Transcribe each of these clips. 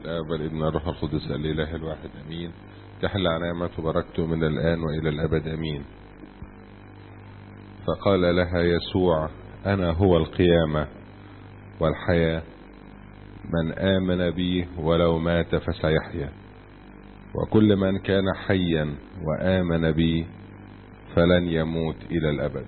الآب والابن والروح القدس الإله الواحد أمين تحل نعمة وبركته من الآن وإلى الأبد أمين فقال لها يسوع أنا هو القيامة والحياة من آمن بي ولو مات فسيحيا وكل من كان حيا وآمن بي فلن يموت إلى الأبد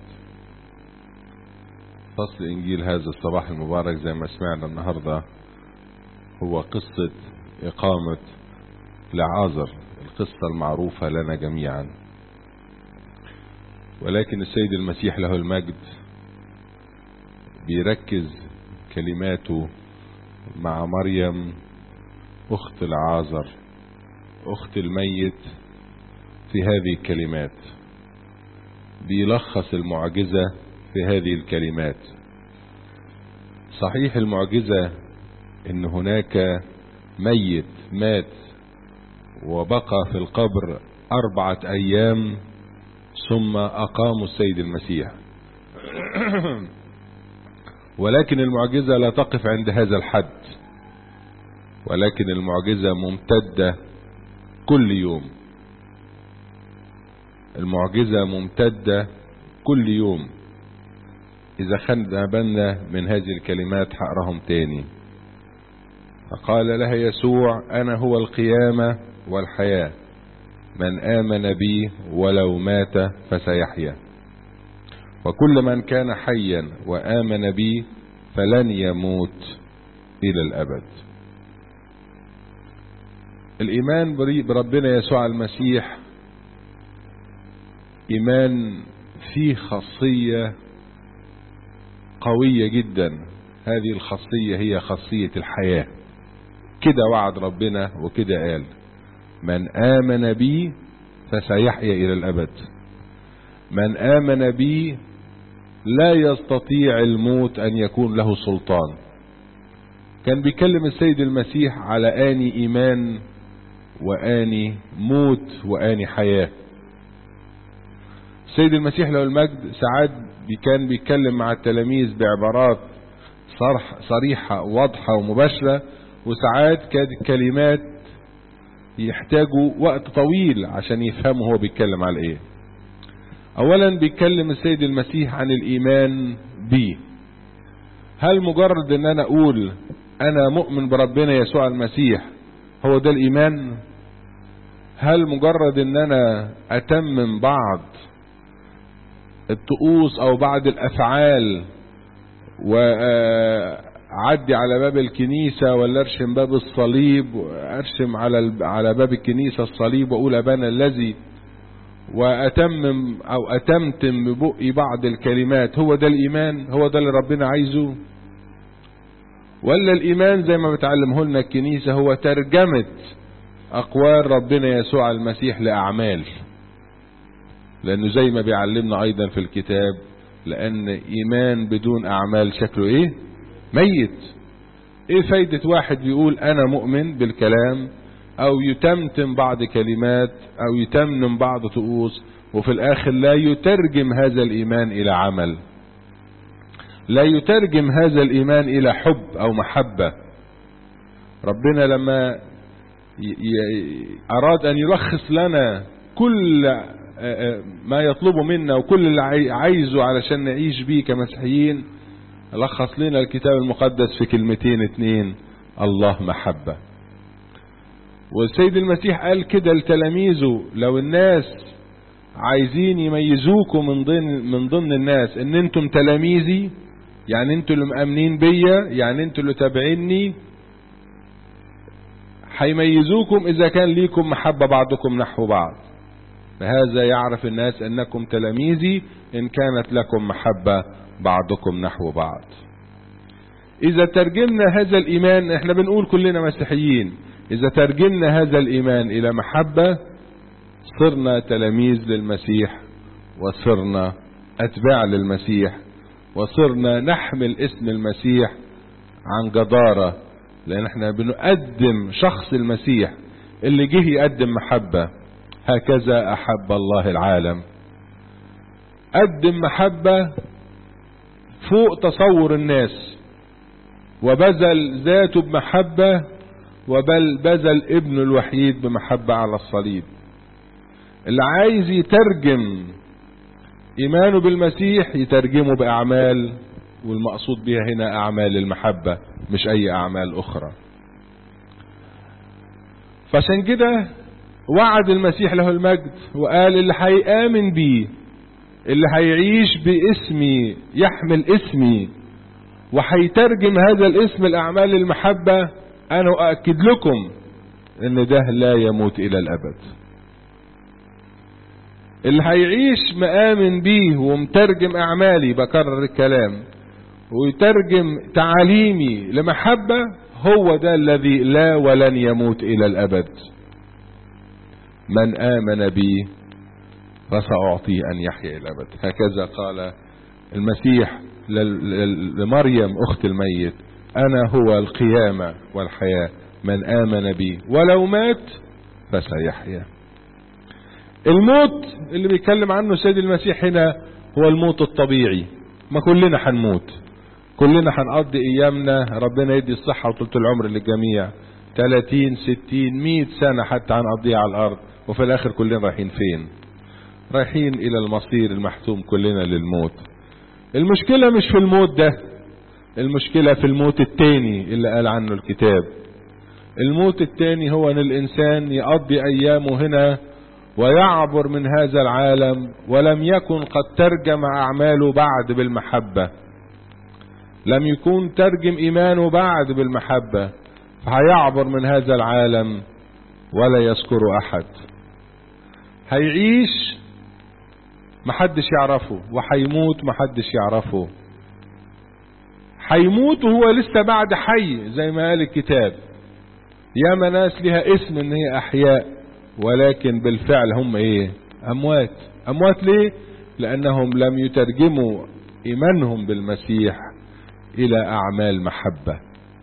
فصل إنجيل هذا الصباح المبارك زي ما سمعنا النهاردة هو قصة إقامة لعازر القصة المعروفة لنا جميعا ولكن السيد المسيح له المجد بيركز كلماته مع مريم أخت العازر أخت الميت في هذه الكلمات بيلخص المعجزة في هذه الكلمات صحيح المعجزة ان هناك ميت مات وبقى في القبر أربعة أيام ثم أقاموا السيد المسيح ولكن المعجزة لا تقف عند هذا الحد ولكن المعجزة ممتدة كل يوم المعجزة ممتدة كل يوم إذا خدنا بالنا من هذه الكلمات هقراهم تاني فقال لها يسوع أنا هو القيامة والحياة من آمن بي ولو مات فسيحيا وكل من كان حيا وآمن بي فلن يموت إلى الأبد الإيمان بربنا يسوع المسيح إيمان فيه خاصية قوية جدا هذه الخاصية هي خاصية الحياة كده وعد ربنا وكده قال من آمن بي فسيحيا إلى الأبد من آمن بي لا يستطيع الموت أن يكون له سلطان كان بيكلم السيد المسيح على آني إيمان وآني موت وآني حياة السيد المسيح له المجد ساعات كان بيتكلم مع التلاميذ بعبارات صرح صريحة واضحة ومباشرة وساعات كانت الكلمات يحتاجوا وقت طويل عشان يفهموا هو بيتكلم على ايه اولا بيتكلم السيد المسيح عن الايمان بيه هل مجرد ان انا اقول انا مؤمن بربنا يسوع المسيح هو ده الايمان هل مجرد ان انا اتمم بعض الطقوس او بعض الافعال واعدي على باب الكنيسة ولا ارشم باب الصليب وارشم على على باب الكنيسة الصليب واقول ابانا الذي واتمم او اتمتم ببقي بعض الكلمات هو ده الايمان هو ده اللي ربنا عايزه ولا الايمان زي ما بتعلمه لنا الكنيسة هو ترجمة اقوال ربنا يسوع المسيح لاعمال لانه زي ما بيعلمنا ايضا في الكتاب لان ايمان بدون اعمال شكله ايه ميت ايه فايدة واحد بيقول انا مؤمن بالكلام او يتمتم بعض كلمات او يتمم بعض طقوس وفي الاخر لا يترجم هذا الايمان الى عمل لا يترجم هذا الايمان الى حب او محبة ربنا لما اراد ان يلخص لنا كل ما يطلبه منا وكل اللي عايزه علشان نعيش بيه كمسيحيين لخص لنا الكتاب المقدس في كلمتين اتنين الله محبة والسيد المسيح قال كده لتلاميذه لو الناس عايزين يميزوكم من ضمن من ضمن الناس ان انتم تلاميذي يعني انتوا اللي مأمنين بيا يعني انتوا اللي تابعيني هيميزوكم اذا كان ليكم محبة بعضكم نحو بعض فهذا يعرف الناس انكم تلاميذي ان كانت لكم محبة بعضكم نحو بعض اذا ترجمنا هذا الايمان احنا بنقول كلنا مسيحيين اذا ترجمنا هذا الايمان الى محبة صرنا تلاميذ للمسيح وصرنا اتباع للمسيح وصرنا نحمل اسم المسيح عن جدارة لان احنا بنقدم شخص المسيح اللي جه يقدم محبة هكذا احب الله العالم قدم محبة فوق تصور الناس وبذل ذاته بمحبة وبل بذل ابنه الوحيد بمحبة على الصليب اللي عايز يترجم إيمانه بالمسيح يترجمه بأعمال والمقصود بها هنا أعمال المحبة مش أي أعمال أخرى فعشان كده وعد المسيح له المجد وقال اللي هيآمن بيه اللي هيعيش باسمي يحمل اسمي وهيترجم هذا الاسم الأعمال المحبة أنا أؤكد لكم إن ده لا يموت إلى الأبد اللي هيعيش مآمن بيه ومترجم أعمالي بكرر الكلام ويترجم تعاليمي لمحبة هو ده الذي لا ولن يموت إلى الأبد من آمن بي فسأعطيه أن يحيا إلى الأبد هكذا قال المسيح لمريم أخت الميت أنا هو القيامة والحياة من آمن بي ولو مات فسيحيا الموت اللي بيتكلم عنه السيد المسيح هنا هو الموت الطبيعي ما كلنا هنموت كلنا هنقضي ايامنا ربنا يدي الصحة وطولة العمر للجميع 30 60 100 سنة حتى هنقضيها على الارض وفي الاخر كلنا رايحين فين رايحين الى المصير المحتوم كلنا للموت المشكلة مش في الموت ده المشكلة في الموت التاني اللي قال عنه الكتاب الموت التاني هو ان الانسان يقضي ايامه هنا ويعبر من هذا العالم ولم يكن قد ترجم اعماله بعد بالمحبة لم يكون ترجم ايمانه بعد بالمحبة فهيعبر من هذا العالم ولا يذكر احد هيعيش محدش يعرفه وهيموت محدش يعرفه هيموت وهو لسه بعد حي زي ما قال الكتاب ياما ناس لها اسم ان هي احياء ولكن بالفعل هم ايه اموات اموات ليه لانهم لم يترجموا ايمانهم بالمسيح الى اعمال محبة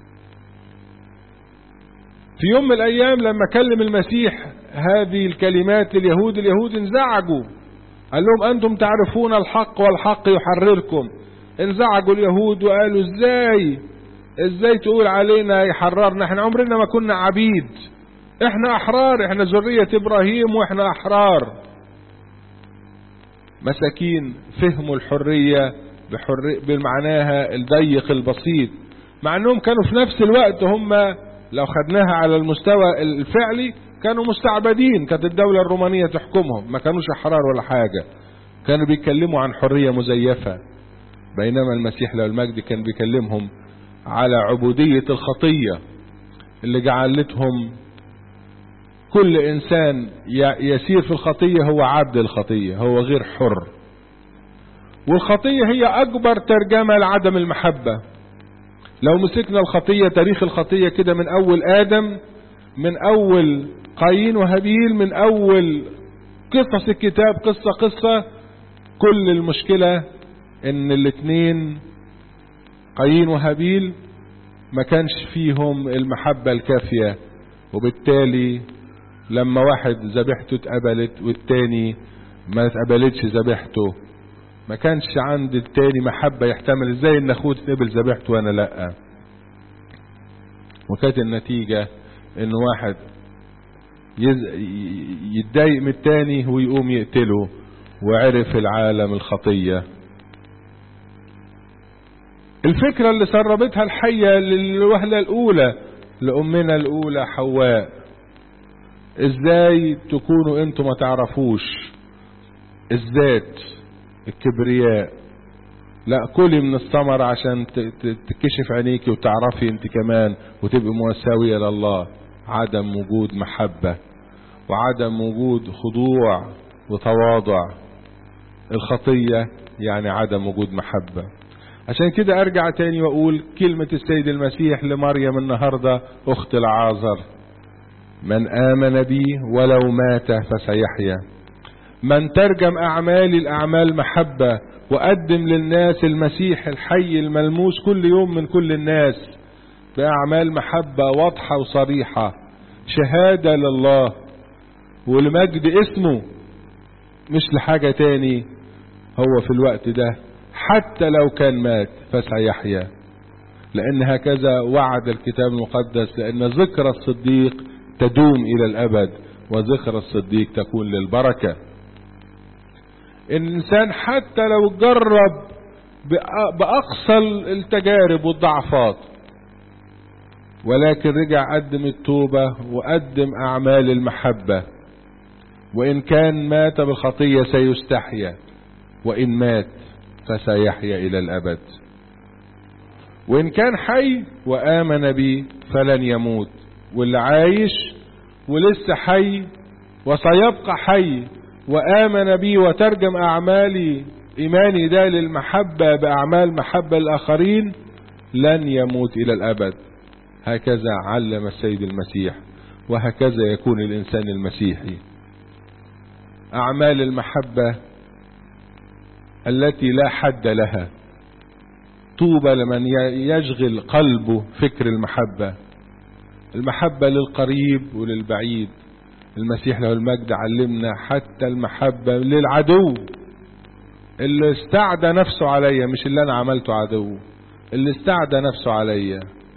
في يوم من الايام لما كلم المسيح هذه الكلمات لليهود اليهود انزعجوا قال لهم انتم تعرفون الحق والحق يحرركم انزعجوا اليهود وقالوا ازاي ازاي تقول علينا يحررنا احنا عمرنا ما كنا عبيد احنا احرار احنا ذرية ابراهيم واحنا احرار مساكين فهموا الحرية بحرية بمعناها الضيق البسيط مع انهم كانوا في نفس الوقت هم لو خدناها على المستوى الفعلي كانوا مستعبدين كانت الدولة الرومانية تحكمهم ما كانوش احرار ولا حاجة كانوا بيتكلموا عن حرية مزيفة بينما المسيح له المجد كان بيكلمهم على عبودية الخطية اللي جعلتهم كل انسان يسير في الخطية هو عبد الخطية هو غير حر والخطية هي اكبر ترجمة لعدم المحبة لو مسكنا الخطية تاريخ الخطية كده من اول ادم من اول قايين وهابيل من اول قصص الكتاب قصة قصة كل المشكلة ان الاتنين قايين وهابيل ما كانش فيهم المحبة الكافية وبالتالي لما واحد ذبيحته اتقبلت والتاني ما اتقبلتش ذبيحته ما كانش عند التاني محبة يحتمل ازاي ان اخوه تقبل ذبيحته وانا لا وكانت النتيجة ان واحد يتضايق من التاني ويقوم يقتله وعرف العالم الخطية الفكرة اللي سربتها الحية للوهلة الأولى لأمنا الأولى حواء ازاي تكونوا انتوا ما تعرفوش الذات الكبرياء لا كلي من الثمر عشان تكشف عينيكي وتعرفي انت كمان وتبقي مساوية لله عدم وجود محبة وعدم وجود خضوع وتواضع الخطية يعني عدم وجود محبة عشان كده ارجع تاني واقول كلمة السيد المسيح لمريم النهاردة اخت العازر من امن بي ولو مات فسيحيا من ترجم اعمالي الاعمال محبة وقدم للناس المسيح الحي الملموس كل يوم من كل الناس باعمال محبة واضحة وصريحة شهادة لله ولمجد اسمه مش لحاجة تاني هو في الوقت ده حتى لو كان مات فسيحيا لأن هكذا وعد الكتاب المقدس لأن ذكرى الصديق تدوم إلى الأبد وذكرى الصديق تكون للبركة الإنسان حتى لو جرب بأقصى التجارب والضعفات ولكن رجع قدم التوبة وقدم أعمال المحبة وإن كان مات بالخطية سيستحيا وإن مات فسيحيا إلى الأبد وإن كان حي وآمن بي فلن يموت واللي عايش ولسه حي وسيبقى حي وآمن بي وترجم أعمالي إيماني ده للمحبة بأعمال محبة الآخرين لن يموت إلى الأبد هكذا علم السيد المسيح وهكذا يكون الإنسان المسيحي أعمال المحبة التي لا حد لها طوبى لمن يشغل قلبه فكر المحبة المحبة للقريب وللبعيد المسيح له المجد علمنا حتى المحبة للعدو اللي استعدى نفسه عليا مش اللي انا عملته عدو اللي استعدى نفسه عليا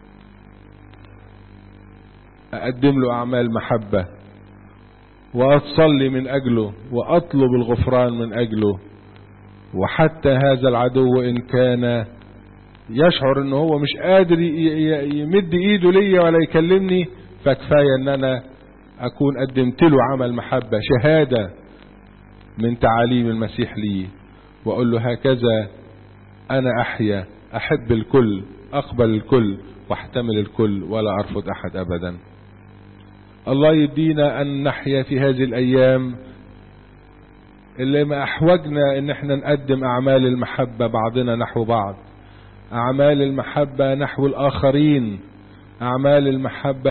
اقدم له اعمال محبة واصلي من اجله واطلب الغفران من اجله وحتى هذا العدو ان كان يشعر ان هو مش قادر يمد ايده ليا ولا يكلمني فكفاية ان انا اكون قدمت له عمل محبة شهادة من تعاليم المسيح لي واقول له هكذا انا احيا احب الكل اقبل الكل واحتمل الكل ولا ارفض احد ابدا الله يدينا ان نحيا في هذه الايام اللي ما احوجنا ان احنا نقدم اعمال المحبة بعضنا نحو بعض اعمال المحبة نحو الاخرين اعمال المحبة